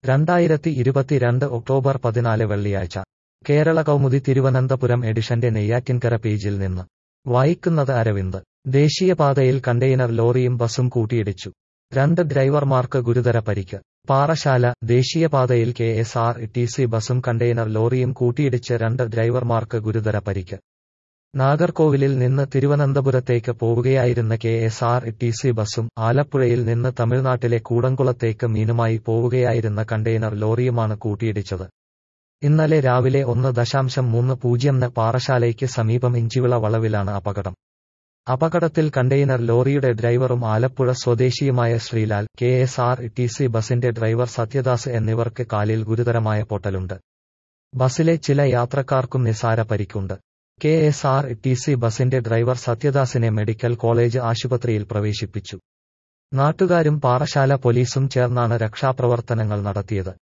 രണ്ടായിരത്തി ഇരുപത്തിരണ്ട് ഒക്ടോബർ പതിനാല് വെള്ളിയാഴ്ച കേരള കൗമുദി തിരുവനന്തപുരം എഡിഷന്റെ നെയ്യാറ്റിൻകര പേജിൽ നിന്ന് വായിക്കുന്നത് അരവിന്ദ് ദേശീയപാതയിൽ കണ്ടെയ്നർ ലോറിയും ബസും കൂട്ടിയിടിച്ചു രണ്ട് ഡ്രൈവർമാർക്ക് ഗുരുതര പരിക്ക് പാറശാല ദേശീയപാതയിൽ K S R T C ബസും കണ്ടെയ്നർ ലോറിയും കൂട്ടിയിടിച്ച് രണ്ട് ഡ്രൈവർമാർക്ക് ഗുരുതര പരിക്ക് നാഗർകോവിലിൽ നിന്ന് തിരുവനന്തപുരത്തേക്ക് പോവുകയായിരുന്ന K S R T C ബസും ആലപ്പുഴയിൽ നിന്ന് തമിഴ്നാട്ടിലെ കൂടംകുളത്തേക്ക് മീനുമായി പോവുകയായിരുന്ന കണ്ടെയ്നർ ലോറിയുമാണ് കൂട്ടിയിടിച്ചത് ഇന്നലെ രാവിലെ ഒന്ന് ദശാംശം മൂന്ന് പൂജ്യംന് പാറശാലയ്ക്ക് സമീപം ഇഞ്ചിവിള വളവിലാണ് അപകടം അപകടത്തിൽ കണ്ടെയ്നർ ലോറിയുടെ ഡ്രൈവറും ആലപ്പുഴ സ്വദേശിയുമായ Sreelal K S R T C ബസിന്റെ ഡ്രൈവർ സത്യദാസ് എന്നിവർക്ക് കാലിൽ ഗുരുതരമായ പൊട്ടലുണ്ട് ബസിലെ ചില യാത്രക്കാർക്കും നിസാര പരിക്കുണ്ട് K S R T C ബസിന്റെ ഡ്രൈവർ സത്യദാസിനെ മെഡിക്കൽ കോളേജ് ആശുപത്രിയിൽ പ്രവേശിപ്പിച്ചു നാട്ടുകാരും പാറശാല പോലീസും ചേർന്നാണ് രക്ഷാപ്രവർത്തനങ്ങൾ നടത്തിയത്